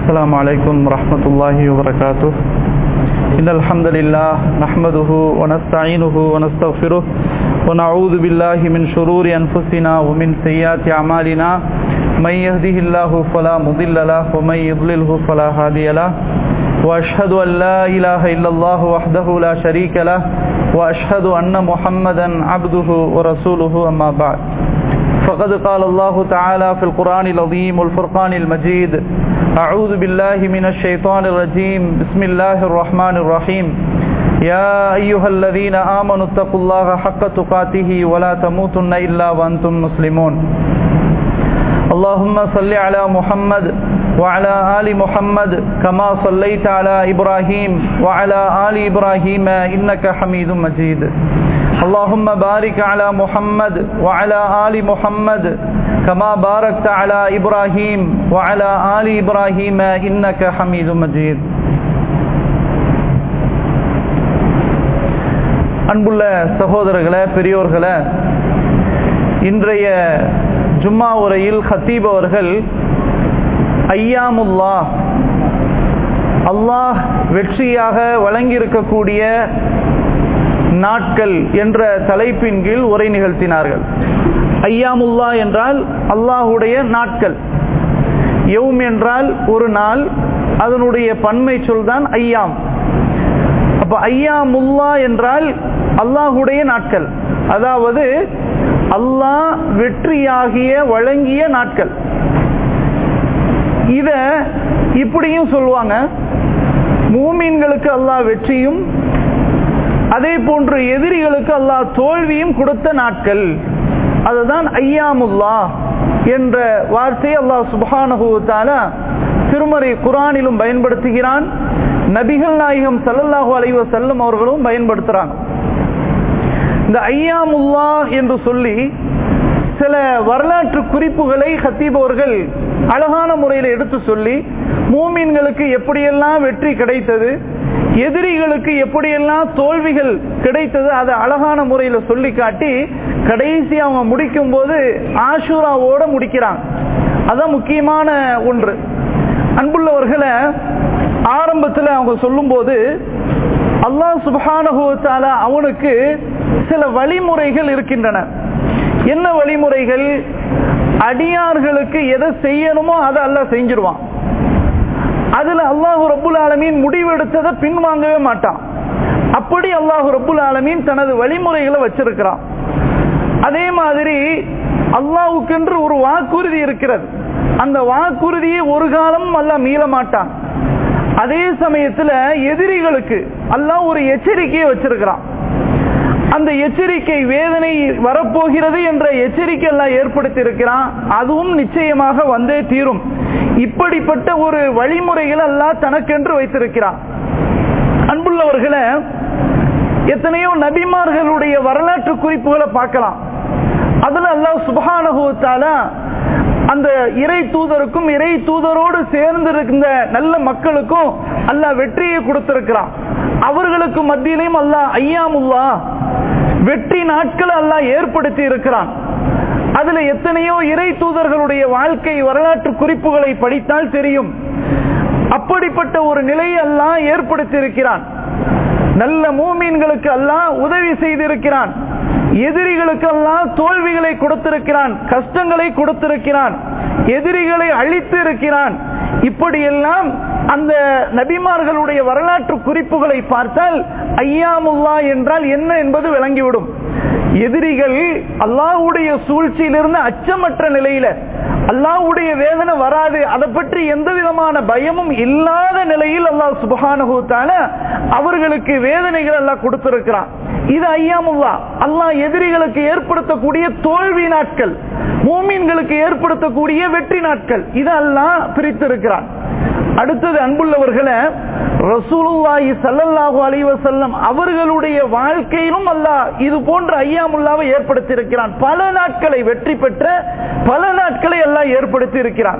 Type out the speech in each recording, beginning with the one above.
السلام عليكم ورحمة الله وبركاته إن الحمد لله نحمده ونستعينه ونستغفره ونعوذ بالله من شرور أنفسنا ومن سيئات أعمالنا من يهده الله فلا مضل له ومن يضلله فلا هادي له وأشهد أن لا إله إلا الله وحده لا شريك له وأشهد أن محمدا عبده ورسوله أما بعد فقد قال الله تعالى في القرآن العظيم والفرقان المجيد أعوذ بالله من الشيطان الرجيم بسم الله الرحمن الرحيم يا أيها الذين آمنوا اتقوا الله حق تقاته ولا تموتن إلا وأنتم مسلمون اللهم صل على محمد وعلى آل محمد كما صليت على إبراهيم وعلى آل إبراهيم إنك حميد مجيد اللهم بارك على محمد وعلى آل محمد كما باركت على إبراهيم وعلى آل إبراهيم إنك حميد مجيد அன்புள்ள சகோதரர்களே பெரியோர்களே இன்றைய ஜும்மா உரையில் ஹத்தீப் அவர்கள் ஐயாமுல்லா அல்லாஹ் வெற்றியாக வழங்கியிருக்கக்கூடிய நாட்கள் என்ற தலைப்பின் கீழ் உரை நிகழ்த்தினார்கள் ஐயாமுல்லா என்றால் அல்லாஹுடைய நாட்கள் யவும் என்றால் ஒரு நாள் அதனுடைய பன்மை சொல் தான் ஐயாம் அப்ப ஐயாமுல்லா என்றால் அல்லாஹுடைய நாட்கள் அதாவது அல்லாஹ் வெற்றியாகிய வழங்கிய நாட்கள் இத இப்படியும் சொல்லுவாங்க மூமீன்களுக்கு அல்லாஹ் வெற்றியும் அதே போன்று எதிரிகளுக்கு அல்லாஹ் தோல்வியும் கொடுத்த நாட்கள் அதுதான் ஐயாமுல்லா என்ற வார்த்தையை அல்லாஹ் சுபானகுத்தால திருமறை குரானிலும் பயன்படுத்துகிறான் நபிகள் நாயகம் சல்லல்லாஹு அலைவ செல்லும் அவர்களும் பயன்படுத்துறாங்க இந்த ஐயாமுல்லா என்று சொல்லி சில வரலாற்று குறிப்புகளை ஹத்தீப் அவர்கள் அழகான முறையில் எடுத்து சொல்லி மூமீன்களுக்கு எப்படியெல்லாம் வெற்றி கிடைத்தது எதிரிகளுக்கு எப்படியெல்லாம் தோல்விகள் கிடைத்தது அதை அழகான முறையில் சொல்லி காட்டி கடைசி அவங்க முடிக்கும் போது ஆஷூராவோட முடிக்கிறாங்க அதான் முக்கியமான ஒன்று அன்புள்ளவர்களை ஆரம்பத்தில் அவங்க சொல்லும் போது அல்லாஹ் சுபானுத்தால அவனுக்கு சில வழிமுறைகள் இருக்கின்றன என்ன வழிமுறைகள் அடியார்களுக்கு எதை செய்யணுமோ அதை அல்லாஹ் செஞ்சிருவான் அதுல அல்லாஹு ரபுல் ஆலமீன் முடிவெடுத்ததை பின்வாங்கவே மாட்டான் அப்படி அல்லாஹு ரபுல் ஆலமீன் தனது வழிமுறைகளை வச்சிருக்கிறான் அதே மாதிரி அல்லாவுக்கென்று ஒரு வாக்குறுதி இருக்கிறது அந்த வாக்குறுதியை ஒரு காலம் அல்லாஹ் மீள மாட்டான் அதே சமயத்துல எதிரிகளுக்கு அல்லாஹ் ஒரு எச்சரிக்கையை வச்சிருக்கிறான் அந்த எச்சரிக்கை வேதனை வரப்போகிறது என்ற எச்சரிக்கை எல்லாம் ஏற்படுத்தி இருக்கிறான் அதுவும் நிச்சயமாக வந்தே தீரும் இப்படிப்பட்ட ஒரு வழிமுறைகள் எல்லாம் தனக்கென்று வைத்திருக்கிறான் அன்புள்ளவர்களை எத்தனையோ நபிமார்களுடைய வரலாற்று குறிப்புகளை பார்க்கலாம் அதுல அல்லாஹ் சுபகானுபவத்தால அந்த இறை தூதருக்கும் இறை தூதரோடு சேர்ந்து இருந்த நல்ல மக்களுக்கும் அல்லாஹ் வெற்றியை கொடுத்திருக்கிறான் அவர்களுக்கு மத்தியிலையும் அல்லாஹ் ஐயாமுல்லா வெற்றி நாட்கள் அல்லாஹ் ஏற்படுத்தி இருக்கிறான் அதுல எத்தனையோ இறை தூதர்களுடைய வாழ்க்கை வரலாற்று குறிப்புகளை படித்தால் தெரியும் அப்படிப்பட்ட ஒரு நிலையை அல்லாஹ் ஏற்படுத்தி இருக்கிறான் நல்ல மூமீன்களுக்கு அல்லாஹ் உதவி செய்திருக்கிறான் எதிரிகளுக்கு எல்லாம் தோல்விகளை கொடுத்திருக்கிறான் கஷ்டங்களை கொடுத்திருக்கிறான் எதிரிகளை அழித்து இருக்கிறான் இப்படியெல்லாம் அந்த நபிமார்களுடைய வரலாற்று குறிப்புகளை பார்த்தால் ஐயாமுல்லா என்றால் என்ன என்பது விளங்கிவிடும் எதிரிகள் அல்லாஹுடைய சூழ்ச்சியிலிருந்து அச்சமற்ற நிலையில அல்லாஹுடைய வேதனை வராது அதை பற்றி எந்த விதமான பயமும் இல்லாத நிலையில் அல்லாஹ் சுபகானுகத்தான அவர்களுக்கு வேதனைகள் எல்லாம் கொடுத்திருக்கிறான் இது ஐயாமுல்லா அல்லாஹ் எதிரிகளுக்கு ஏற்படுத்தக்கூடிய தோல்வி நாட்கள் மூமீன்களுக்கு ஏற்படுத்தக்கூடிய வெற்றி நாட்கள் இதெல்லாம் பிரித்திருக்கிறான் அடுத்தது அன்புள்ளவர்களை ரசூலுல்லாஹி சல்லல்லாஹு அலைஹி வஸல்லம் அவர்களுடைய வாழ்க்கையிலும் அல்லாஹ் இது போன்ற ஐயாமுல்லாவை ஏற்படுத்தி இருக்கிறான் பல நாட்களை வெற்றி பெற்ற பல நாட்களை எல்லாம் ஏற்படுத்தி இருக்கிறான்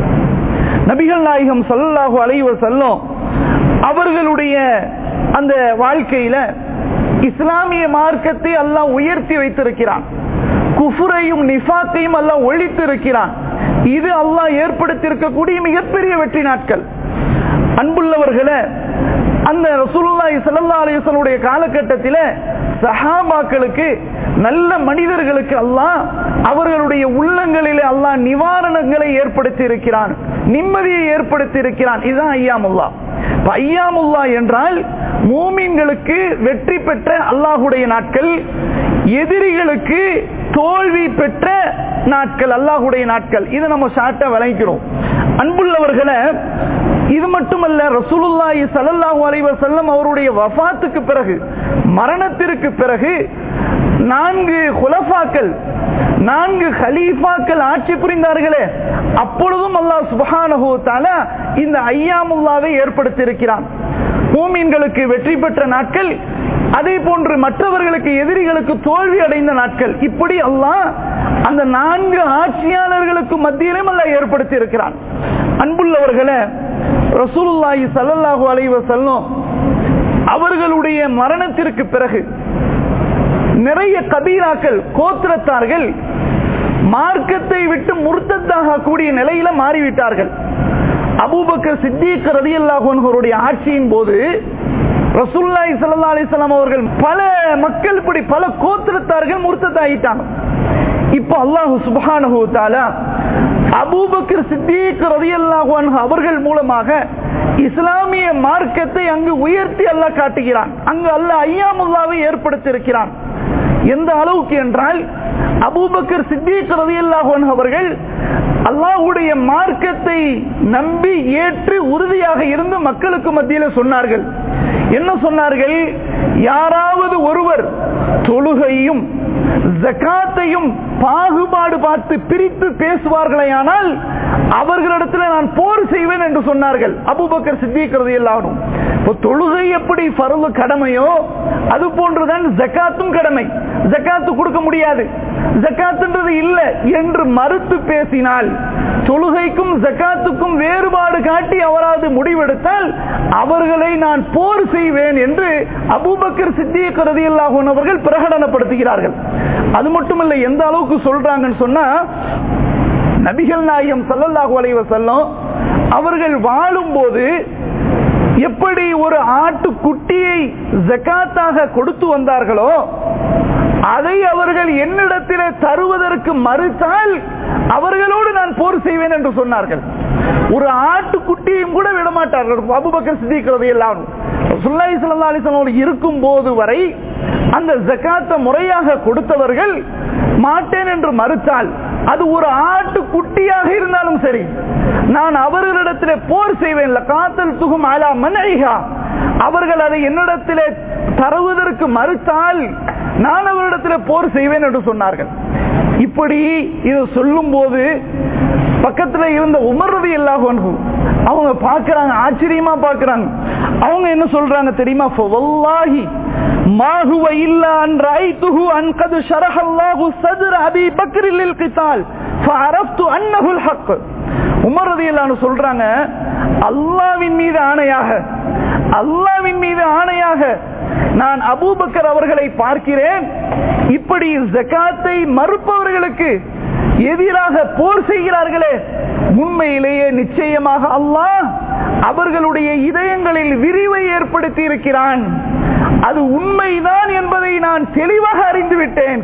நபிகள் நாயகம் சல்லல்லாஹு அலைஹி வஸல்லம் அவர்களுடைய அந்த வாழ்க்கையில இஸ்லாமிய மார்க்கத்தை அல்லாஹ் உயர்த்தி வைத்திருக்கிறான் குஃபுரையும் நிஃபாத்தையும் அல்லாஹ் ஒழித்து இருக்கிறான் இது அல்லாஹ் ஏற்படுத்தியிருக்கக்கூடிய மிகப்பெரிய வெற்றி நாட்கள் அன்புள்ளவர்களே அந்த ரசூலுல்லாஹி ஸல்லல்லாஹு அலைஹி வஸல்லுடைய காலகட்டத்தில் சஹாபாக்களுக்கு நல்ல மனிதர்களுக்கு அல்லாஹ் அவர்களுடைய உள்ளங்களிலே அல்லாஹ் நிவாரணங்களை ஏற்படுத்தி இருக்கிறான் நிம்மதியை ஏற்படுத்தி இருக்கிறான் இதுதான் ஐயாமுல்லா ஐயாமுல்லா என்றால் மூமின்களுக்கு வெற்றி பெற்ற அல்லாஹுடைய நாட்கள் எதிரிகளுக்கு தோல்வி பெற்ற நாட்கள் அல்லாஹுடைய நாட்கள் இது நம்ம ஷார்ட்டா விளங்கிக்கிறோம் அன்புள்ளவர்களை இது மட்டுமல்ல ரசூலுல்லாஹி ஸல்லல்லாஹு அலைஹி வஸல்லம் அவருடைய வஃபாத்துக்கு பிறகு மரணத்திற்கு பிறகு நான்கு குலஃபாக்கள் நான்கு ஹலீஃபாக்கள் ஆட்சி புரிந்தார்களே அப்பொழுதும் அல்லாஹ் சுப்ஹானஹு தஆலா இந்த ஐயாமுல்லாவை ஏற்படுத்தி இருக்கிறான் மூமின்களுக்கு வெற்றி பெற்ற நாட்கள் அதே போன்று மற்றவர்களுக்கு எதிரிகளுக்கு தோல்வி அடைந்த நாட்கள் இப்படி அல்லாஹ் அந்த நான்கு ஆட்சியாளர்களுக்கு மத்தியிலும் அல்லாஹ் ஏற்படுத்தி இருக்கிறான் அன்புள்ளவர்களே ரசூலுல்லாஹி ஸல்லல்லாஹு அலைஹி வஸல்லம் அவர்களுடைய மரணத்திற்கு பிறகு நிறைய கபீராக்கள் கோத்திரத்தார்கள் மார்க்கத்தை விட்டு முர்த்தத்தாக கூடிய நிலையில மாறிவிட்டார்கள் அபூபக்கர் சித்திக் ரதியல்லாஹுடைய ஆட்சியின் போது ரசூல்லாய் சல்லா அலிஸ்லாம் அவர்கள் பல மக்கள் இப்படி பல கோத்திரத்தார்கள் முர்த்தத்தாயிட்டாங்க இப்போ அல்லாஹு சுபஹானஹு தாலா அபூபக்கர் சித்திக் ரதியல்லாஹு அன்ஹு அவர்கள் மூலமாக இஸ்லாமிய மார்க்கத்தை அங்கு உயர்த்தி அல்லாஹ் காட்டுகிறான் அங்கு அல்லாஹ் ஐயாமுல்லாவை ஏற்படுத்தி இருக்கிறான் எந்த அளவுக்கு என்றால் அபூபக்கர் சித்திக் ரதியல்லாஹு அன்ஹு அவர்கள் அல்லாஹ்வுடைய மார்க்கத்தை நம்பி ஏற்று உறுதியாக இருந்து மக்களுக்கு மத்தியில் சொன்னார்கள் என்ன சொன்னார்கள் யாராவது ஒருவர் தொழுகையும் ஜக்காத்தையும் பாகுபாடு பார்த்து பிரித்து பேசுவார்களேயானால் அவர்களிடத்தில் நான் போர் செய்வேன் என்று சொன்னார்கள் அபுபக்கர் சித்திக்கிறது எல்லாரும் இப்போ தொழுகை எப்படி பருவ கடமையோ அது போன்றுதான் ஜக்காத்தும் கடமை ஜக்காத்து கொடுக்க முடியாது ஜக்காத்துன்றது இல்லை என்று மறுத்து பேசினால் தொழுகைக்கும் ஜக்காத்துக்கும் வேறுபாடு காட்டி அவராது முடிவெடுத்தால் அவர்களை நான் போர் செய்வேன் என்று அபூபக்கர் சித்தியக்கரதி அவர்கள் பிரகடனப்படுத்துகிறார்கள் அது மட்டுமல்ல எந்த அளவுக்கு சொல்றாங்கன்னு சொன்னா நபிகள் நாயகம் சல்லல்லாஹு அலைவ செல்லம் அவர்கள் வாழும் போது எப்படி ஒரு ஆட்டு குட்டியை ஜக்காத்தாக கொடுத்து வந்தார்களோ அதை அவர்கள் என்னிடத்தில் தருவதற்கு மறுத்தால் அவர்களோடு நான் போர் செய்வேன் என்று சொன்னார்கள் ஒரு ஆட்டுக்குட்டியும் கூட விடமாட்டார்கள் அபுபக்கர் சித்திக்கிறது எல்லாம் சுல்லாய் சல்லா அலிசனோடு இருக்கும் போது வரை அந்த ஜக்காத்த முறையாக கொடுத்தவர்கள் மாட்டேன் என்று மறுத்தால் அது ஒரு ஆட்டு குட்டியாக இருந்தாலும் சரி நான் அவர்களிடத்தில் போர் செய்வேன் காத்தல் துகும் அலா மன்ஐகா அவர்கள் அதை என்னிடத்தில் தருவதற்கு மறுத்தால் நான் அவரிடத்தில் போர் செய்வேன் என்று சொன்னார்கள் இப்படி இது சொல்லும் போது பக்கத்துல இருந்த உமர்றது எல்லா அவங்க பாக்குறாங்க ஆச்சரியமா பாக்குறாங்க அவங்க என்ன சொல்றாங்க தெரியுமா வல்லாஹி ما هو إلا أن رأيته أن قد شرح الله صدر أبي بكر للقتال فعرفت أنه الحق உமர் ரதியல்லான்னு சொல்றாங்க அல்லாவின் மீது ஆணையாக அல்லாவின் மீது ஆணையாக நான் அபூபக்கர் அவர்களை பார்க்கிறேன் இப்படி ஜக்காத்தை மறுப்பவர்களுக்கு எதிராக போர் செய்கிறார்களே உண்மையிலேயே நிச்சயமாக அல்லாஹ் அவர்களுடைய இதயங்களில் விரிவை ஏற்படுத்தி இருக்கிறான் அது உண்மைதான் என்பதை நான் தெளிவாக அறிந்து விட்டேன்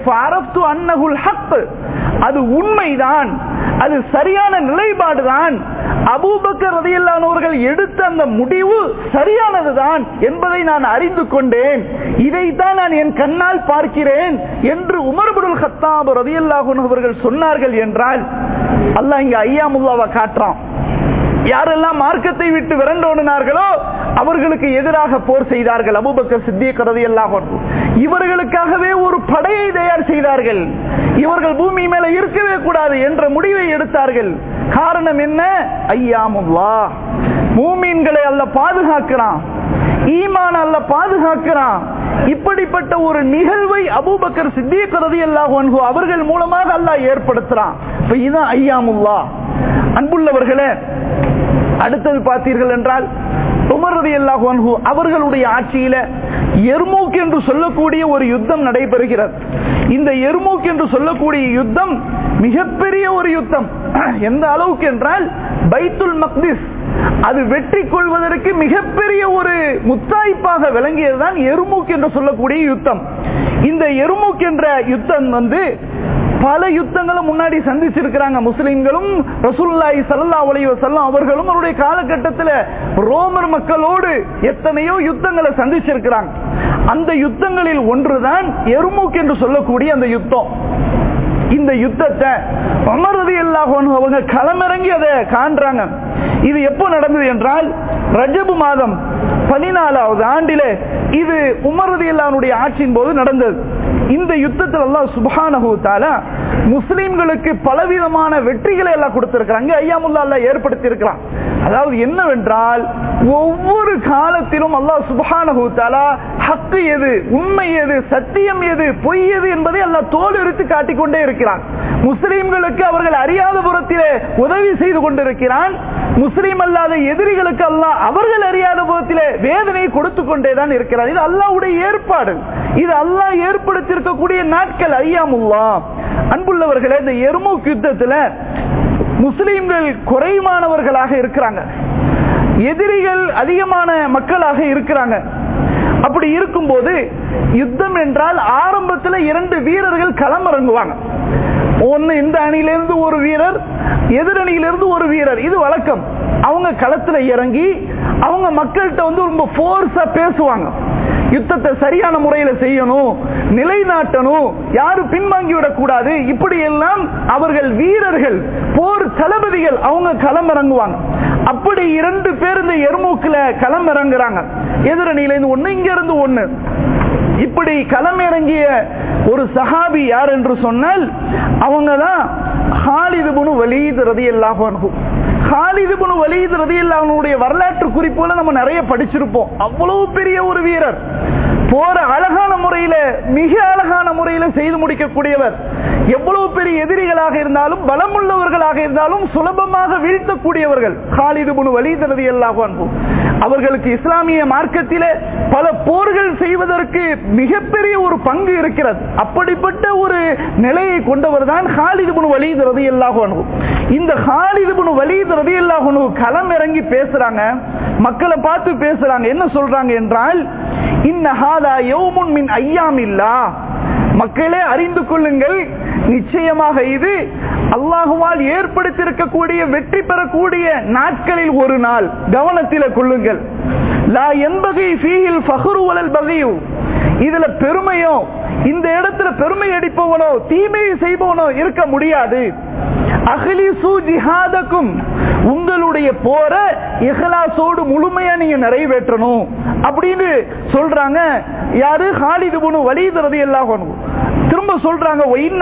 அது உண்மைதான் அது சரியான நிலைப்பாடுதான் அபூபக்கர் ரதியல்லானவர்கள் எடுத்த அந்த முடிவு சரியானதுதான் என்பதை நான் அறிந்து கொண்டேன் இதைத்தான் நான் என் கண்ணால் பார்க்கிறேன் என்று உமர்புல் ஹத்தாப் ரதியல்லாஹூன் அவர்கள் சொன்னார்கள் என்றால் அல்லாஹ் இங்க ஐயாமுல்லாவை காட்டுறான் யாரெல்லாம் மார்க்கத்தை விட்டு விரண்டோடினார்களோ அவர்களுக்கு எதிராக போர் செய்தார்கள் அபுபக்கர் சித்திய கரதி எல்லாம் இவர்களுக்காகவே ஒரு படையை தயார் செய்தார்கள் இவர்கள் பூமி மேல இருக்கவே கூடாது என்ற முடிவை எடுத்தார்கள் காரணம் என்ன ஐயாமுல்லா மூமீன்களை அல்ல பாதுகாக்கிறான் ஈமான் அல்ல பாதுகாக்கிறான் இப்படிப்பட்ட ஒரு நிகழ்வை அபூபக்கர் சித்திய கரதி அல்லாஹ் அவர்கள் மூலமாக அல்லாஹ் ஏற்படுத்துறான் இதுதான் ஐயாமுல்லா அன்புள்ளவர்களே அடுத்தது பார்த்தீர்கள் என்றால் உமர் ரலியல்லாஹு அன்ஹு அவர்களுடைய ஆட்சியில எர்மூக் என்று சொல்லக்கூடிய ஒரு யுத்தம் நடைபெறுகிறது இந்த எர்மூக் என்று சொல்லக்கூடிய யுத்தம் மிகப்பெரிய ஒரு யுத்தம் எந்த அளவுக்கு என்றால் பைத்துல் மக்திஸ் அது வெற்றி கொள்வதற்கு மிகப்பெரிய ஒரு முத்தாய்ப்பாக விளங்கியதுதான் எருமூக் என்று சொல்லக்கூடிய யுத்தம் இந்த எருமூக் என்ற யுத்தம் வந்து பல யுத்தங்களை முன்னாடி சந்திச்சிருக்கிறாங்க முஸ்லிம்களும் ரசூல்லாய் சல்லா அலைஹி வஸல்லம் அவர்களும் அவருடைய காலகட்டத்தில் ரோமர் மக்களோடு எத்தனையோ யுத்தங்களை சந்திச்சிருக்கிறாங்க அந்த யுத்தங்களில் ஒன்றுதான் எருமூக் என்று சொல்லக்கூடிய அந்த யுத்தம் இந்த யுத்தத்தை அமரதி எல்லாம் அவங்க களமிறங்கி அதை காண்றாங்க இது எப்போ நடந்தது என்றால் ரஜபு மாதம் பதினாலாவது ஆண்டிலே இது உமரதி அல்லாவுடைய ஆட்சியின் போது நடந்தது இந்த யுத்தத்தில் எல்லாம் சுபானஹு தாலா முஸ்லிம்களுக்கு பலவிதமான வெற்றிகளை எல்லாம் கொடுத்திருக்கிறாங்க ஐயாமுல்லா அல்லா ஏற்படுத்தி இருக்கிறான் அதாவது என்னவென்றால் ஒவ்வொரு காலத்திலும் அல்லாஹ் சுபானஹு தாலா ஹக்கு எது உண்மை எது சத்தியம் எது பொய் எது என்பதை அல்லாஹ் தோல் எடுத்து காட்டிக்கொண்டே இருக்கிறான் முஸ்லிம்களுக்கு அவர்கள் அறியாத புறத்திலே உதவி செய்து கொண்டிருக்கிறான் முஸ்லீம் அல்லாத எதிரிகளுக்கு அல்லாஹ் அவர்கள் அறியாத புறத்திலே வேதனை கொடுத்து கொண்டேதான் இருக்கிறார் இது அல்லாவுடைய ஏற்பாடு இது அல்லாஹ் ஏற்படுத்தியிருக்கக்கூடிய நாட்கள் ஐயாமுல்லா அன்புள்ளவர்களே இந்த எருமூக் யுத்தத்துல முஸ்லிம்கள் குறைவானவர்களாக இருக்கிறாங்க எதிரிகள் அதிகமான மக்களாக இருக்கிறாங்க அப்படி இருக்கும்போது யுத்தம் என்றால் ஆரம்பத்தில் இரண்டு வீரர்கள் களமிறங்குவாங்க ஒன்னு இந்த அணியிலிருந்து ஒரு வீரர் எதிரணியிலிருந்து ஒரு வீரர் இது வழக்கம் அவங்க களத்துல இறங்கி அவங்க மக்கள்கிட்ட வந்து ரொம்ப போர்ஸா பேசுவாங்க யுத்தத்தை சரியான முறையில செய்யணும் நிலைநாட்டணும் யாரும் பின்வாங்கி விடக்கூடாது இப்படி எல்லாம் அவர்கள் வீரர்கள் போர் தளபதிகள் அவங்க களமிறங்குவாங்க அப்படி இரண்டு பேர் இந்த எருமூக்குல களமிறங்குறாங்க எதிரணியில இருந்து ஒண்ணு இங்க இருந்து ஒண்ணு இப்படி களமிறங்கிய ஒரு சஹாபி யார் என்று சொன்னால் அவங்க தான் ஹாலிதுபுனு வலீத் ரதி அல்லாஹு ஹாலிதுபுனு வலீத் ரதி அல்லாஹனுடைய வரலாற்று குறிப்புகளை நம்ம நிறைய படிச்சிருப்போம் அவ்வளவு பெரிய ஒரு வீரர் போற அழகான முறையில மிக அழகான முறையில செய்து முடிக்கக்கூடியவர் எவ்வளவு பெரிய எதிரிகளாக இருந்தாலும் பலமுள்ளவர்களாக இருந்தாலும் சுலபமாக வீழ்த்தக்கூடியவர்கள் ஹாலிதுபுனு வலிதரதி அல்லாஹ் அவர்களுக்கு இஸ்லாமிய மார்க்கத்திலே பல போர்கள் செய்வதற்கு மிகப்பெரிய ஒரு பங்கு இருக்கிறது அப்படிப்பட்ட ஒரு நிலையை கொண்டவர் தான் ஹாலிதுபுனு வலீத் ரதி அல்லாஹ் இந்த ஹாலிதுபுனு வலீத் ரதி அல்லாஹ் களம் இறங்கி பேசுறாங்க மக்களை பார்த்து பேசுறாங்க என்ன சொல்றாங்க என்றால் இன்னஹாதா யௌமுன் மின் ஐயாமில்லா மக்களே அறிந்து கொள்ளுங்கள் நிச்சயமாக இது அல்லாஹுவால் ஏற்படுத்தியிருக்கக்கூடிய வெற்றி பெறக்கூடிய நாட்களில் ஒரு நாள் கவனத்தில் கொள்ளுங்கள் லா என்பகை ஃபீஹில் ஃபஹ்ரு வலல் பகையு இதுல பெருமையோ இந்த இடத்துல பெருமை அடிப்பவனோ தீமையை செய்பவனோ இருக்க முடியாது அகிலிசு ஜிஹாதக்கும் உங்களுடைய போர இஹலாசோடு முழுமையா நீங்க நிறைவேற்றணும் அப்படின்னு சொல்றாங்க யாரு ஹாலிது புனு வலிதுறது எல்லாம் திரும்ப சொல்றாங்க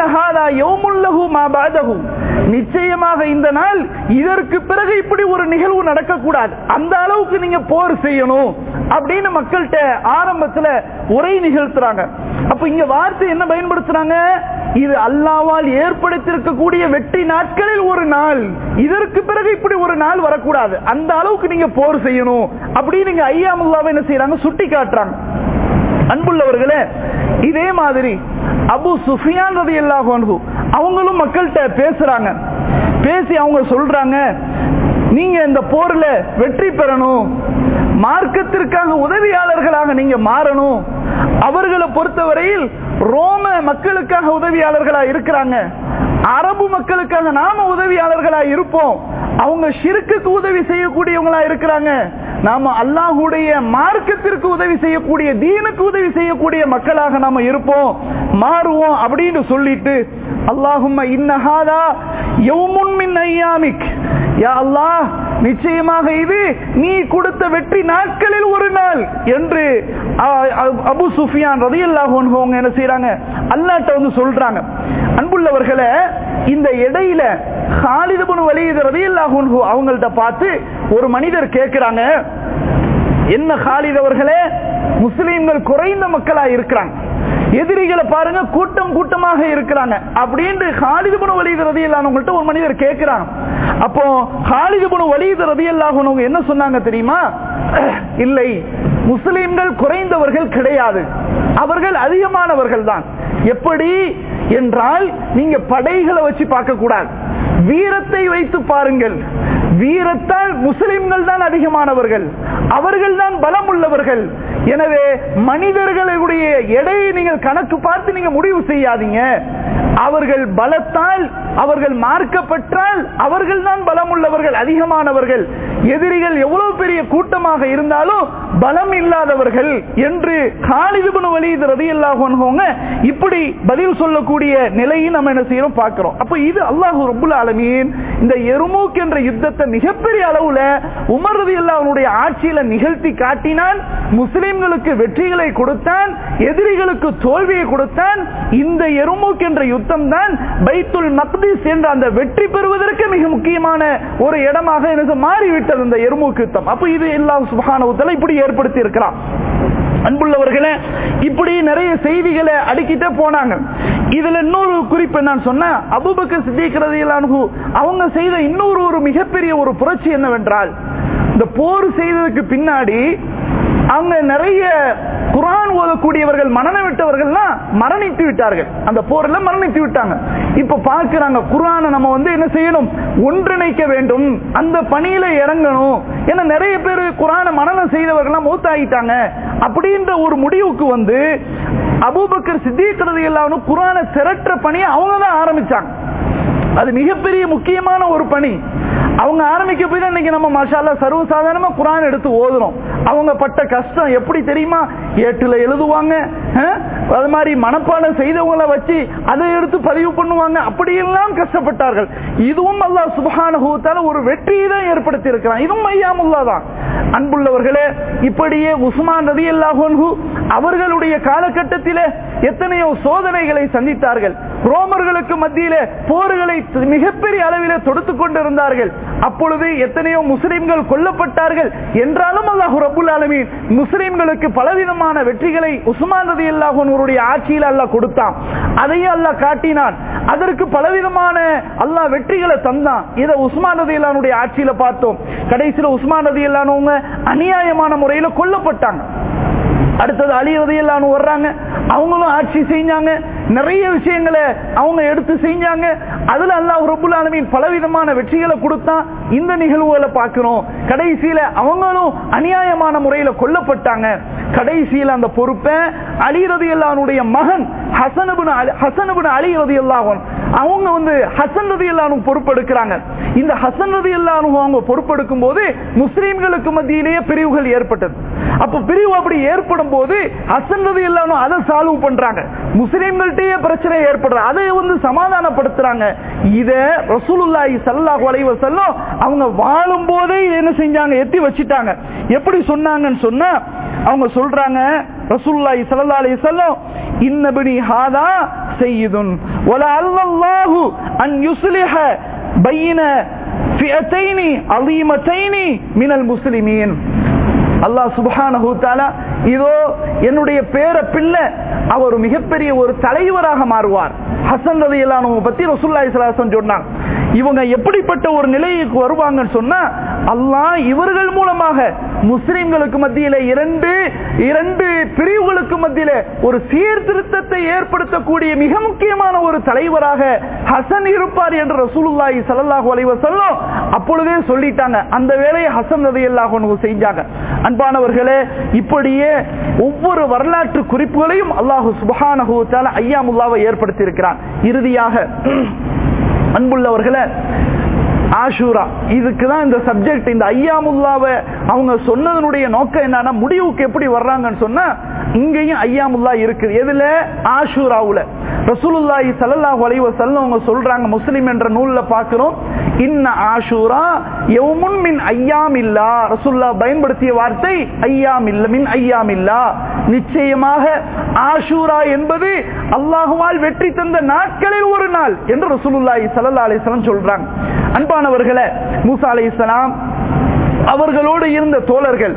நிச்சயமாக இந்த நாள் இதற்கு பிறகு இப்படி ஒரு நிகழ்வு நடக்கக்கூடாது அந்த அளவுக்கு நீங்க போர் செய்யணும் அப்படின்னு மக்கள்கிட்ட ஆரம்பத்துல உரை நிகழ்த்துறாங்க அப்ப இங்க வார்த்தை என்ன பயன்படுத்துறாங்க இது அல்லாவால் ஏற்படுத்தியிருக்கக்கூடிய வெற்றி நாட்களில் ஒரு நாள் இதற்கு பிறகு இப்படி ஒரு நாள் வரக்கூடாது அந்த அளவுக்கு நீங்க போர் செய்யணும் அப்படின்னு நீங்க ஐயாமுல்லாவை என்ன செய்யறாங்க சுட்டி காட்டுறாங்க அன்புள்ளவர்களே இதே மாதிரி அபு சுஃபியான் ரதி அல்லாஹ் அவங்களும் மக்கள்கிட்ட பேசுறாங்க பேசி அவங்க சொல்றாங்க நீங்க இந்த போர்ல வெற்றி பெறணும் மார்க்கத்திற்காக உதவியாளர்களாக நீங்க மாறணும் அவர்களை பொறுத்தவரையில் ரோம மக்களுக்காக உதவியாளர்களா இருக்கிறாங்க அரபு மக்களுக்காக நாம உதவியாளர்களா இருப்போம் அவங்க ஷிருக்குக்கு உதவி செய்யக்கூடியவங்களா இருக்கிறாங்க நாம அல்லாஹுடைய மார்க்கத்திற்கு உதவி செய்யக்கூடிய தீனுக்கு உதவி செய்யக்கூடிய மக்களாக நாம இருப்போம் மாறுவோம் அப்படின்னு சொல்லிட்டு அல்லாஹும் இன்னஹாதா யௌமுன் மின் ஐயாமிக் யா அல்லாஹ் நிச்சயமாக இது நீ கொடுத்த வெற்றி நாட்களில் ஒரு நாள் என்று அபு சுஃபியான் ரதி அல்லாஹ் என்ன செய்யறாங்க அல்லாட்ட வந்து சொல்றாங்க அன்புள்ளவர்களை இந்த இடையில ஹாலிதுபுன் வலிது ரதி அல்லாஹ் அவங்கள்ட்ட பார்த்து ஒரு மனிதர் கேட்கிறாங்க என்ன ஹாலித் அவர்களே முஸ்லீம்கள் குறைந்த மக்களா இருக்கிறாங்க எதிரிகளை பாருங்க கூட்டம் கூட்டமாக இருக்கிறாங்க அப்படின்னு ஹாலிதுபுன் வலிது ரதி உங்கள்கிட்ட ஒரு மனிதர் கேட்கிறாங்க அப்போ ஹாலிதுபுன் வலிது ரதி அல்லாஹ் என்ன சொன்னாங்க தெரியுமா இல்லை முஸ்லிம்கள் குறைந்தவர்கள் கிடையாது அவர்கள் அதிகமானவர்கள் தான் எப்படி என்றால் நீங்க படைகளை வச்சு பார்க்க கூடாது வீரத்தை வைத்து பாருங்கள் வீரத்தால் முஸ்லிம்கள் தான் அதிகமானவர்கள் அவர்கள் தான் பலம் உள்ளவர்கள் எனவே மனிதர்களுடைய எடையை நீங்கள் கணக்கு பார்த்து நீங்க முடிவு செய்யாதீங்க அவர்கள் பலத்தால் அவர்கள் மார்க்கப்பட்டால் அவர்கள் தான் பலம் உள்ளவர்கள் அதிகமானவர்கள் எதிரிகள் எவ்வளவு பெரிய கூட்டமாக இருந்தாலும் பலம் இல்லாதவர்கள் என்று காலிதுபுன் வலிது ரதி அல்லாஹோங்க இப்படி பதில் சொல்லக்கூடிய நிலையை நம்ம என்ன செய்யறோம் பார்க்கிறோம் அப்ப இது அல்லாஹு ரபுல் ஆலமீன் இந்த எருமூக் என்ற யுத்தத்தை மிகப்பெரிய அளவுல உமர் ரதி அல்லாஹனுடைய ஆட்சியில நிகழ்த்தி காட்டினான் முஸ்லிம்களுக்கு வெற்றிகளை கொடுத்தான் எதிரிகளுக்கு தோல்வியை கொடுத்தான் இந்த எருமூக் என்ற யுத்தம் தான் பைத்துல் மக்திஸ் என்ற அந்த வெற்றி பெறுவதற்கு மிக முக்கியமான ஒரு இடமாக எனக்கு மாறிவிட்டது இந்த எருமூக் யுத்தம் அப்ப இது எல்லாம் சுபகான இப்படி ஏற்படுத்தி இருக்கிறான் அன்புள்ளவர்களே இப்படி நிறைய செய்திகளை அடிக்கிட்டே போனாங்க இதுல இன்னொரு குறிப்பு என்னன்னு சொன்ன அபுபக்கர் சித்திக்கிறது அவங்க செய்த இன்னொரு ஒரு மிகப்பெரிய ஒரு புரட்சி என்னவென்றால் இந்த போர் செய்ததுக்கு பின்னாடி அவங்க நிறைய குரான் ஓதக்கூடியவர்கள் மரணம் விட்டவர்கள்லாம் மரணித்து விட்டார்கள் அந்த போர்ல மரணித்து விட்டாங்க இப்ப பாக்குறாங்க குரானை நம்ம வந்து என்ன செய்யணும் ஒன்றிணைக்க வேண்டும் அந்த பணியில இறங்கணும் ஏன்னா நிறைய பேர் குரான மனநம் செய்தவர்கள்லாம் மூத்தாயிட்டாங்க அப்படின்ற ஒரு முடிவுக்கு வந்து அபூபக்கர் சித்திக்கிறது எல்லாம் குரானை திரட்டுற பணியை அவங்க தான் ஆரம்பிச்சாங்க அது மிகப்பெரிய முக்கியமான ஒரு பணி அவங்க ஆரம்பிக்க போய் தான் இன்னைக்கு நம்ம மஷாலா சர்வசாதாரணமா குரான் எடுத்து ஓதுறோம் அவங்க பட்ட கஷ்டம் எப்படி தெரியுமா ஏட்டுல எழுதுவாங்க அது மாதிரி மனப்பாடம் செய்தவங்களை வச்சு அதை எடுத்து பதிவு பண்ணுவாங்க அப்படியெல்லாம் கஷ்டப்பட்டார்கள் இதுவும் அல்லாஹ் சுபஹானஹூத்தால ஒரு வெற்றியை தான் ஏற்படுத்தி இருக்கிறான் இதுவும் ஐயாமுல்லா தான் அன்புள்ளவர்களே இப்படியே உஸ்மான் ரதி அல்லாஹு அவர்களுடைய காலகட்டத்திலே எத்தனையோ சோதனைகளை சந்தித்தார்கள் ரோமர்களுக்கு மத்தியிலே போர்களை மிகப்பெரிய அளவிலே தொடுத்துக் கொண்டிருந்தார்கள் அப்பொழுது எத்தனையோ முஸ்லிம்கள் கொல்லப்பட்டார்கள் என்றாலும் அல்லாஹு ரபுல் ஆலமீன் முஸ்லிம்களுக்கு பலவிதமான வெற்றிகளை உஸ்மான் ரதி அல்லாஹனுடைய ஆட்சியில் அல்லாஹ் கொடுத்தான் அதையும் அல்லாஹ் காட்டினான் அதற்கு பலவிதமான அல்லாஹ் வெற்றிகளை தந்தான் இதை உஸ்மான் ரதி அல்லானுடைய ஆட்சியில பார்த்தோம் கடைசியில உஸ்மான் ரதி அல்லானவங்க அநியாயமான முறையில கொல்லப்பட்டாங்க அடுத்தது அலி ரதியல்லான்னு வர்றாங்க அவங்களும் ஆட்சி செஞ்சாங்க நிறைய விஷயங்களை அவங்க எடுத்து செஞ்சாங்க அதுல அல்லாஹ் ரபுல் ஆலமீன் பலவிதமான வெற்றிகளை கொடுத்தா இந்த நிகழ்வுகளை பார்க்கிறோம் கடைசியில அவங்களும் அநியாயமான முறையில கொல்லப்பட்டாங்க கடைசியில அந்த பொறுப்பை அலி ரதி அல்லானுடைய மகன் ஹசனபுன் ஹசனபுன் அலி ரதி அல்லாஹன் அவங்க வந்து ஹசன் ரதி அல்லானு பொறுப்பெடுக்கிறாங்க இந்த ஹசன் ரதி அல்லானு அவங்க பொறுப்பெடுக்கும் போது முஸ்லீம்களுக்கு மத்தியிலேயே பிரிவுகள் ஏற்பட்டது அப்ப பிரிவு அப்படி ஏற்படும் போது ஹசன் ரதி அல்லானு அதை சால்வ் பண்றாங்க முஸ்லீம்கள்ட்டயே பிரச்சனை ஏற்படுற அதை வந்து சமாதானப்படுத்துறாங்க இத ரசூலுல்லாஹி ஸல்லல்லாஹு அலைஹி வஸல்லம் அவங்க வாழும் போதே என்ன செஞ்சாங்க எத்தி வச்சிட்டாங்க எப்படி சொன்னாங்கன்னு சொன்னா அவங்க சொல்றாங்க ரசூலுல்லாஹி ஸல்லல்லாஹு அலைஹி வஸல்லம் இன்னபனி ஹாதா சய்யிதுன் வல அல்லாஹு அன் யுஸ்லிஹ பைன ஃபியத்தைனி அலீமத்தைனி மினல் முஸ்லிமீன் அல்லாஹ் சுபஹானஹு தஆலா இதோ என்னுடைய பேர பிள்ளை அவர் மிகப்பெரிய ஒரு தலைவராக மாறுவார் ஹசன் ரலியல்லாஹு பத்தி ரசூலுல்லாஹி ஸல்லல்லாஹு அலைஹி வஸல்லம் சொன்னாங்க இவங்க எப்படிப்பட்ட ஒரு நிலைக்கு வருவாங்கன்னு சொன்னா அல்லாஹ் இவர்கள் மூலமாக முஸ்லிம்களுக்கு மத்தியில இரண்டு இரண்டு பிரிவுகளுக்கு மத்தியில ஒரு சீர்திருத்தத்தை ஏற்படுத்தக்கூடிய மிக முக்கியமான ஒரு தலைவராக ஹசன் இருப்பார் என்று ரசூலுல்லாஹி ஸல்லல்லாஹு அலைஹி வஸல்லம் அப்பொழுதே சொல்லிட்டாங்க அந்த வேலையை ஹசன் ரலியல்லாஹு அன்ஹு செஞ்சாங்க அன்பானவர்களே இப்படியே ஒவ்வொரு வரலாற்று குறிப்புகளையும் அல்லாஹு சுபஹானஹு தஆலா ஐயாமுல்லாவை ஏற்படுத்தி இருக்கிறான் இறுதியாக அன்புள்ளவர்களே ஆஷூரா இதுக்கு தான் இந்த சப்ஜெக்ட் இந்த ஐயாமுல்லாவை அவங்க சொன்னதனுடைய நோக்கம் என்னன்னா முடிவுக்கு எப்படி வர்றாங்கன்னு சொன்னா இங்கேயும் ஐயாமுல்லா இருக்குது எதுல ஆஷூராவுல ரசூலுல்லாஹி ஸல்லல்லாஹு அலைஹி வஸல்லம் அவங்க சொல்றாங்க முஸ்லிம் என்ற நூல்ல பார்க்கிறோம் இன்ன ஆஷூரா யௌமுன் மின் ஐயாமில்லா ரசூலுல்லாஹ் பயன்படுத்திய வார்த்தை ஐயாமில்ல மின் ஐயாமில்லா நிச்சயமாக ஆஷூரா என்பது அல்லாஹுவால் வெற்றி தந்த நாட்களில் ஒரு நாள் என்று ரசூலுல்லாஹி ஸல்லல்லாஹு அலைஹி வஸல்லம் சொல்றாங்க அன்பானவர்களே மூசா அலைஹிஸ்ஸலாம் அவர்களோடு இருந்த தோழர்கள்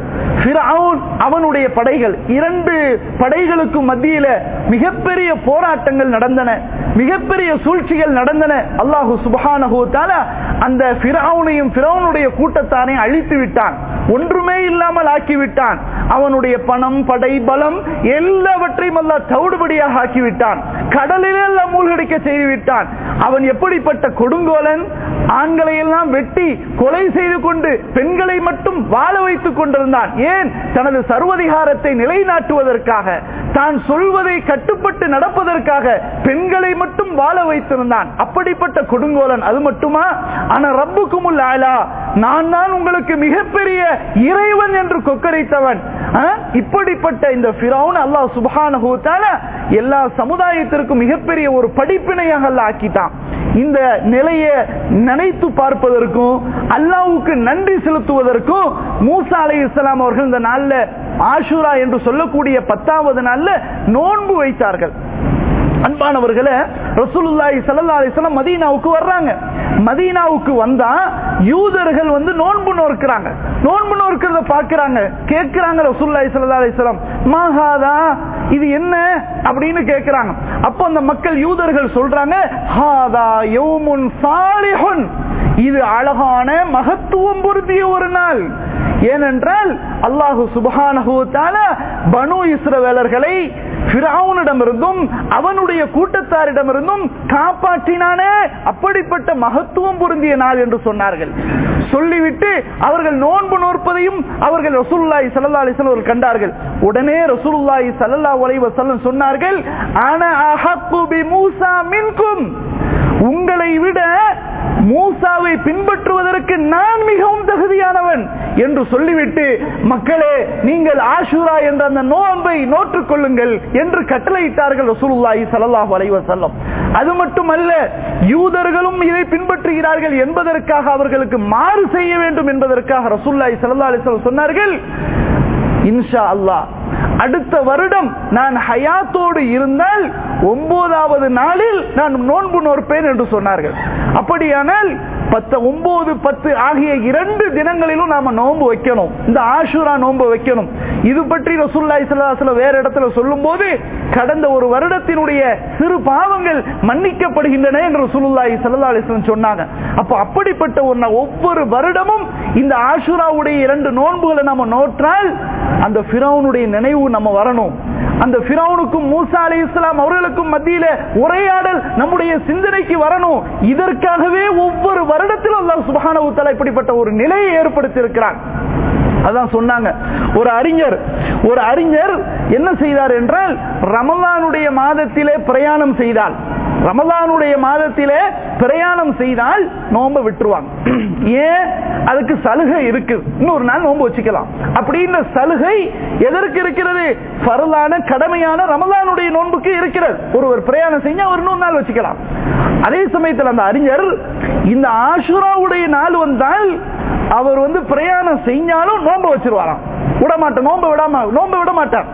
அவனுடைய படைகள் இரண்டு படைகளுக்கு மத்தியில மிகப்பெரிய போராட்டங்கள் நடந்தன மிகப்பெரிய சூழ்ச்சிகள் நடந்தன அல்லாஹு சுபஹானஹு அந்த பிராவுனையும் பிராவுனுடைய கூட்டத்தாரையும் அழித்து விட்டான் ஒன்றுமே இல்லாமல் ஆக்கிவிட்டான் அவனுடைய பணம் படை பலம் எல்லாவற்றையும் அல்ல தவிடுபடியாக ஆக்கிவிட்டான் கடலில் எல்லாம் மூழ்கடிக்க செய்து விட்டான் அவன் எப்படிப்பட்ட கொடுங்கோலன் ஆண்களை எல்லாம் வெட்டி கொலை செய்து கொண்டு பெண்களை மட்டும் வாழ வைத்துக் கொண்டிருந்தான் ஏன் தனது சர்வதிகாரத்தை நிலைநாட்டுவதற்காக தான் சொல்வதை கட்டுப்பட்டு நடப்பதற்காக பெண்களை மட்டும் வாழ வைத்திருந்தான் அப்படிப்பட்ட கொடுங்கோலன் அது மட்டுமா ஆனா ரப்புக்கும் ஆலா நான் தான் உங்களுக்கு மிகப்பெரிய இறைவன் என்று கொக்கரித்தவன் இப்படிப்பட்ட இந்த பிரவுன் அல்லாஹ் சுபானஹூ எல்லா சமுதாயத்திற்கும் மிகப்பெரிய ஒரு படிப்பினையாக அல்ல ஆக்கிட்டான் இந்த நிலையை நினைத்து பார்ப்பதற்கும் அல்லாவுக்கு நன்றி செலுத்துவதற்கும் மூசா அலை இஸ்லாம் அவர்கள் இந்த நாள்ல ஆஷூரா என்று சொல்லக்கூடிய பத்தாவது நாள்ல நோன்பு வைத்தார்கள் அன்பானவர்களே ரசூலுல்லாஹி ஸல்லல்லாஹு அலைஹி வஸல்லம் மதீனாவுக்கு வர்றாங்க மதீனாவுக்கு வந்தா யூதர்கள் வந்து நோன்பு நோர்க்கறாங்க நோன்பு நோர்க்கிறத பாக்குறாங்க கேக்குறாங்க ரசூலுல்லாஹி ஸல்லல்லாஹு அலைஹி வஸல்லம் மாஹாதா இது என்ன அப்படின்னு கேக்குறாங்க அப்ப அந்த மக்கள் யூதர்கள் சொல்றாங்க ஹாதா யௌமுன் சாலிஹுன் இது அழகான மகத்துவம் பொருந்திய ஒரு நாள் ஏனென்றால் அல்லாஹு சுபஹானஹு தஆலா பனு இஸ்ரவேலர்களை பிராவுனிடமிருந்தும் அவனுடைய கூட்டத்தாரிடமிருந்தும் காப்பாற்றினானே அப்படிப்பட்ட மகத்துவம் பொருந்திய நாள் என்று சொன்னார்கள் சொல்லிவிட்டு அவர்கள் நோன்பு நோற்பதையும் அவர்கள் ரசூலுல்லாஹி ஸல்லல்லாஹு அலைஹி வஸல்லம் கண்டார்கள் உடனே ரசூலுல்லாஹி ஸல்லல்லாஹு அலைஹி வஸல்லம் சொன்னார்கள் அன அஹக்கு பி மூசா மின்கும் உங்களை விட மூசாவை பின்பற்றுவதற்கு நான் மிகவும் தகுதியானவன் என்று சொல்லிவிட்டு மக்களே நீங்கள் ஆஷூரா என்ற அந்த நோன்பை நோற்றுக் கொள்ளுங்கள் என்று கட்டளையிட்டார்கள் ரசூலுல்லாஹி ஸல்லல்லாஹு அலைஹி வஸல்லம் அது மட்டுமல்ல யூதர்களும் இதை பின்பற்றுகிறார்கள் என்பதற்காக அவர்களுக்கு மாறு செய்ய வேண்டும் என்பதற்காக ரசூலுல்லாஹி ஸல்லல்லாஹு அலைஹி வஸல்லம் சொன்னார்கள் இன்ஷா அல்லாஹ் அடுத்த வருடம் நான் ஹயாத்தோடு இருந்தால் ஒன்பதாவது நாளில் நான் நோன்பு நோற்பேன் என்று சொன்னார்கள் அப்படியானால் பத்து ஒன்பது பத்து ஆகிய இரண்டு தினங்களிலும் நாம நோன்பு வைக்கணும் இந்த ஆஷூரா நோன்பு வைக்கணும் இது பற்றி ரசூல்லாய் சல்லாஹல வேற இடத்துல சொல்லும் போது கடந்த ஒரு வருடத்தினுடைய சிறு பாவங்கள் மன்னிக்கப்படுகின்றன என்று ரசூலுல்லாஹி சல்லா அலிஸ்லம் சொன்னாங்க அப்ப அப்படிப்பட்ட ஒரு ஒவ்வொரு வருடமும் இந்த ஆஷூராவுடைய இரண்டு நோன்புகளை நம்ம நோற்றால் அந்த பிறவனுடைய நினைவு நம்ம வரணும் அந்த பிறவனுக்கும் மூசா அலி இஸ்லாம் அவர்களுக்கும் மத்தியில உரையாடல் நம்முடைய சிந்தனைக்கு வரணும் இதற்காகவே ஒவ்வொரு வருடத்திலும் அல்லாஹ் சுபஹானஹு தஆலா இப்படிப்பட்ட ஒரு நிலையை ஏற்படுத்தி இருக்கிறான் அதான் சொன்னாங்க ஒரு அறிஞர் ஒரு அறிஞர் என்ன செய்தார் என்றால் ரமலானுடைய மாதத்திலே பிரயாணம் செய்தால் ரமலானுடைய மாதத்திலே பிரயாணம் செய்தால் நோம்ப விட்டுருவாங்க ஏன் அதுக்கு சலுகை இருக்கு இன்னொரு நாள் நோன்பு வச்சுக்கலாம் அப்படின்ற சலுகை எதற்கு இருக்கிறது பரலான கடமையான ரமலானுடைய நோன்புக்கு இருக்கிறது ஒருவர் பிரயாணம் செஞ்சா ஒரு நூறு நாள் வச்சுக்கலாம் அதே சமயத்தில் அந்த அறிஞர் இந்த ஆஷுராவுடைய நாள் வந்தால் அவர் வந்து பிரயாணம் செஞ்சாலும் நோன்பு வச்சிருவாராம் விட மாட்டார் நோன்பு விடாம நோன்பு விட மாட்டார்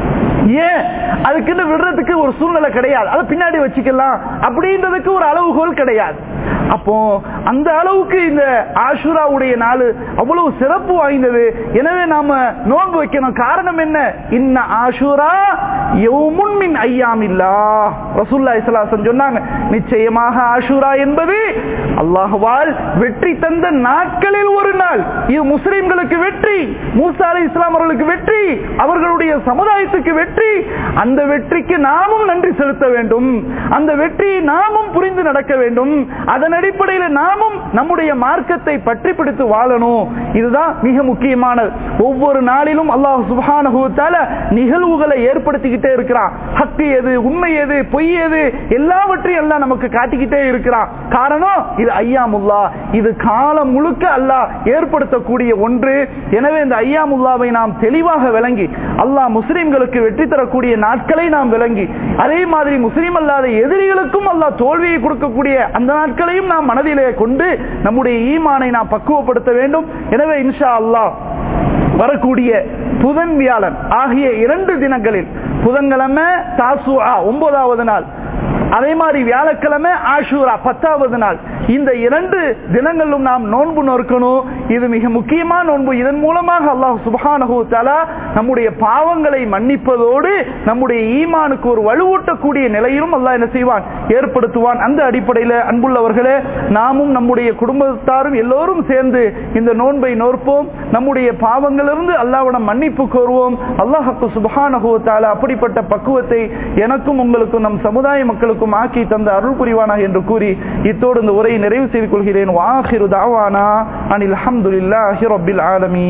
ஏன் அதுக்குன்னு விடுறதுக்கு ஒரு சூழ்நிலை கிடையாது அதை பின்னாடி வச்சுக்கலாம் அப்படின்றதுக்கு ஒரு அளவுகோல் கிடையாது அப்போ அந்த அளவுக்கு இந்த ஆஷுராவுடைய நாள் அவ்வளவு சிறப்பு வாய்ந்தது எனவே நாம நோன்பு வைக்கணும் காரணம் என்ன இன்ன ஆஷுரா யௌமுன் மின் ஐயாமில்லா ரசூல்லா இஸ்லாசன் சொன்னாங்க நிச்சயமாக ஆஷுரா என்பது அல்லாஹ்வால் வெற்றி தந்த நாட்களில் ஒரு நாள் இது முஸ்லிம்களுக்கு வெற்றி மூசா அலி இஸ்லாம் அவர்களுக்கு வெற்றி அவர்களுடைய சமுதாயத்துக்கு வெற்றி அந்த வெற்றிக்கு நாமும் நன்றி செலுத்த வேண்டும் அந்த வெற்றியை நாமும் புரிந்து நடக்க வேண்டும் அதன் அடிப்படையில் நாமும் நம்முடைய மார்க்கத்தை பற்றி பிடித்து வாழணும் இதுதான் மிக முக்கியமானது ஒவ்வொரு நாளிலும் அல்லாஹ் சுபானுத்தால நிகழ்வுகளை ஏற்படுத்திக்கிட்டே இருக்கிறான் ஹக்கு எது உண்மை எது பொய் எது எல்லாவற்றையும் எல்லாம் நமக்கு காட்டிக்கிட்டே இருக்கிறான் காரணம் இது ஐயாமுல்லா இது காலம் முழுக்க அல்லாஹ் ஏற்படுத்தக்கூடிய ஒன்று எனவே இந்த ஐயாமுல்லாவை நாம் தெளிவாக விளங்கி அல்லாஹ் முஸ்லிம்களுக்கு வெற்றி தரக்கூடிய நாட்களை நாம் விளங்கி அதே மாதிரி முஸ்லிம் அல்லாத எதிரிகளுக்கும் அல்லாஹ் தோல்வியை கொடுக்கக்கூடிய அந்த நாட்களையும் நாம் மனதிலே கொண்டு நம்முடைய ஈமானை நாம் பக்குவப்படுத்த வேண்டும் எனவே இன்ஷா அல்லாஹ் வரக்கூடிய புதன் வியாழன் ஆகிய இரண்டு தினங்களில் புதன்கிழமை தாசுஆ ஒன்பதாவது நாள் அதே மாதிரி வியாழக்கிழமை ஆஷூரா பத்தாவது நாள் இந்த இரண்டு தினங்களும் நாம் நோன்பு நோக்கணும் இது மிக முக்கியமான நோன்பு இதன் மூலமாக அல்லாஹ் சுபஹானஹு தஆலா நம்முடைய பாவங்களை மன்னிப்பதோடு நம்முடைய ஈமானுக்கு ஒரு வலுவூட்டக்கூடிய நிலையிலும் அல்லாஹ் என்ன செய்வான் ஏற்படுத்துவான் அந்த அடிப்படையில் அன்புள்ளவர்களே நாமும் நம்முடைய குடும்பத்தாரும் எல்லோரும் சேர்ந்து இந்த நோன்பை நோற்போம் நம்முடைய பாவங்களிலிருந்து அல்லாவிடம் மன்னிப்பு கோருவோம் அல்லாஹு சுபஹானஹு தஆலா அப்படிப்பட்ட பக்குவத்தை எனக்கும் உங்களுக்கும் நம் சமுதாய மக்களுக்கும் ஆக்கி தந்த அருள் புரிவானாக என்று கூறி இத்தோடு இந்த உரையை நிறைவு செய்து கொள்கிறேன் வாஹிரு தாவானா அனில் அல்ஹம்துலில்லாஹி ரப்பில் ஆலமீன்